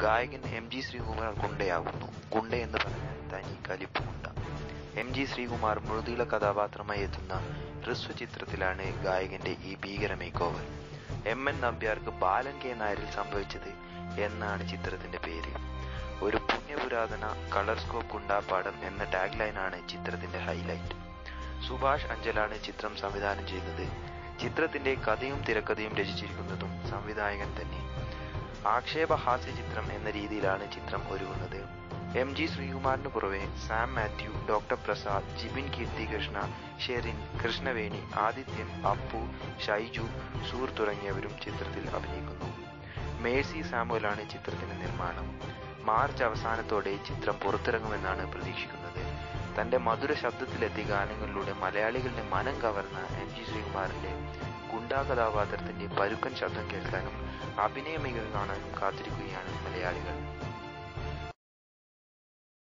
ഗായകൻ M G Sreekumar ഗുണ്ടയാകുന്നു ഗുണ്ട എന്ന് പറഞ്ഞാൽ തനി കലിപ്പ് ഗുണ്ട എം ജി ശ്രീകുമാർ മൃദുല കഥാപാത്രമായി എത്തുന്ന ഹ്രസ്വ ചിത്രത്തിലാണ് ഗായകന്റെ ഈ ഭീകര മേക്ക് ഓവർ എം എൻ നമ്പ്യാർക്ക് ബാലൻ കെ നായരിൽ സംഭവിച്ചത് എന്നാണ് ചിത്രത്തിന്റെ പേര് ഒരു പുണ്യപുരാതന കളർ സ്കോപ്പ് ഗുണ്ടാപ്പാടം എന്ന ടാഗ് ലൈനാണ് ചിത്രത്തിന്റെ ഹൈലൈറ്റ് സുഭാഷ് അഞ്ചലാണ് ചിത്രം സംവിധാനം ചെയ്തത് ചിത്രത്തിന്റെ കഥയും തിരക്കഥയും രചിച്ചിരിക്കുന്നതും സംവിധായകൻ തന്നെ ആക്ഷേപഹാസ്യ ചിത്രം എന്ന രീതിയിലാണ് ചിത്രം ഒരുങ്ങുന്നത് എം ജി ശ്രീകുമാറിന് പുറമെ സാം മാത്യു ഡോക്ടർ പ്രസാദ് ജിബിൻ കീർത്തികൃഷ്ണ ഷെറിൻ കൃഷ്ണവേണി ആദിത്യൻ അപ്പു ഷൈജു സൂർ തുടങ്ങിയവരും ചിത്രത്തിൽ അഭിനയിക്കുന്നു മേഴ്സി സാമുവലാണ് ചിത്രത്തിന്റെ നിർമ്മാണം മാർച്ച് അവസാനത്തോടെ ചിത്രം പുറത്തിറങ്ങുമെന്നാണ് പ്രതീക്ഷിക്കുന്നത് തന്റെ മധുര ശബ്ദത്തിലെത്തിയ ഗാനങ്ങളിലൂടെ മലയാളികളുടെ മനം കവർന്ന എം ജി ശ്രീകുമാറിന്റെ ഗുണ്ടാ കഥാപാത്രത്തിന്റെ പരുക്കൻ ശബ്ദം കേൾക്കാനും അഭിനയ മികവ് കാണാനും കാത്തിരിക്കുകയാണ് മലയാളികൾ